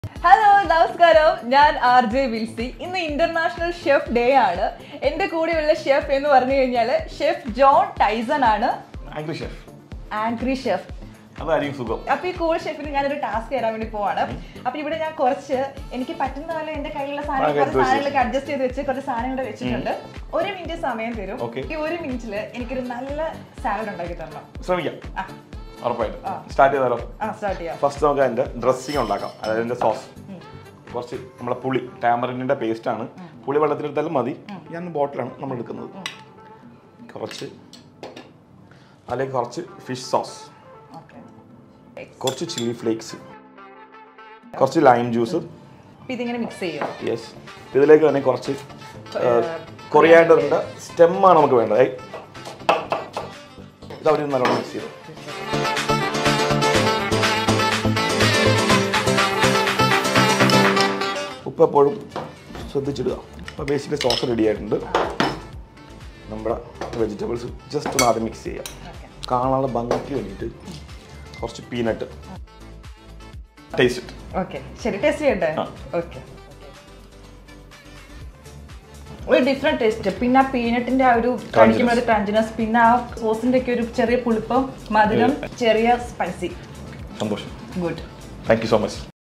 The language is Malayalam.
ഹലോ നമസ്കാരം ഞാൻ ആർ ജെ വിൽസി ഇന്ന് ഇന്റർനാഷണൽ ഷെഫ് ഡേ ആണ് എന്റെ കൂടെയുള്ള ഷെഫ് എന്ന് പറഞ്ഞു കഴിഞ്ഞാൽ ഷെഫ് ജോൺ ടൈസൺ ആണ് ആംഗ്രി ഷെഫ് ആംഗ്രി ഷെഫ് അതായിരിക്കും സുഖം അപ്പൊ ഈ കൂൾ ഷെഫിന് ഞാനൊരു ടാസ്ക് തരാൻ വേണ്ടി പോവാണ് അപ്പൊ ഇവിടെ ഞാൻ കുറച്ച് എനിക്ക് പറ്റുന്ന പോലെ എന്റെ കയ്യിലുള്ള സാധനങ്ങൾ ആ, കുറച്ച് എടുത്ത് വെച്ച്. സാധനങ്ങളൊക്കെ അഡ്ജസ്റ്റ് ചെയ്ത് വെച്ച് കുറച്ച് സാധനങ്ങൾ വെച്ചിട്ടുണ്ട് ഒരു മിനിറ്റ് സമയം തരും Okay. ഈ ഒരു മിനിറ്റില് എനിക്കൊരു നല്ല സാലഡ് ഉണ്ടാക്കി തരണം ശ്രമിക്കാം ആ ഉറപ്പായിട്ടും ആ. സ്റ്റാർട്ട് ചെയ്താലോ ആ സ്റ്റാർട്ട് ചെയ്യാം ഫസ്റ്റ് നമുക്ക് അതിന്റെ ഡ്രസ്സിങ് ഉണ്ടാക്കാം അതായത് അതിന്റെ സോസ് കുറച്ച് നമ്മളെ പുളി ടാമറിൻ്റെ പേസ്റ്റ് ആണ് പുളി വെള്ളത്തിലെടുത്താലും മതി ഞാൻ ബോട്ടിലാണ് നമ്മൾ എടുക്കുന്നത് കുറച്ച് അതിലേക്ക് കുറച്ച് ഫിഷ് സോസ് ഓക്കെ കുറച്ച് ചില്ലി ഫ്ലേക്സ് കുറച്ച് ലൈം ജ്യൂസ് അപ്പൊ ഇതിങ്ങനെ മിക്സ് ചെയ്യും യെസ് ഇതിലേക്ക് തന്നെ കുറച്ച് കൊറിയാണ്ടറിൻ്റെ സ്റ്റെമ്മാണ് നമുക്ക് വേണ്ടത് ഏയ്. ഇത് അവർ നല്ലോണം മിക്സ് ചെയ്തു ഉപ്പ് എപ്പോഴും ശ്രദ്ധിച്ചിടുക അപ്പോൾ ബേസിക്കലി സോസ് റെഡി ആയിട്ടുണ്ട് നമ്മുടെ വെജിറ്റബിൾസ് ജസ്റ്റ് ഒന്ന് ആദ്യം മിക്സ് ചെയ്യാം ഓക്കെ കാണാനുള്ള ഭംഗിക്ക് വേണ്ടിയിട്ട് കുറച്ച് പീനട്ട് ടേസ്റ്റ് ഓക്കെ ശരി ടേസ്റ്റ് ചെയ്യട്ടെ ആ. ഓക്കെ ഒരു ഡിഫറെന്റ് ടേസ്റ്റ് പിന്നെ ആ പീനട്ടിന്റെ ആ ഒരു കഴിക്കുമ്പോൾ ഒരു ക്രഞ്ചിനസ് പിന്നെ ആ സോസിന്റെ ഒക്കെ ഒരു ചെറിയ പുളിപ്പം മധുരം ചെറിയ സ്പൈസി സന്തോഷം good thank you so much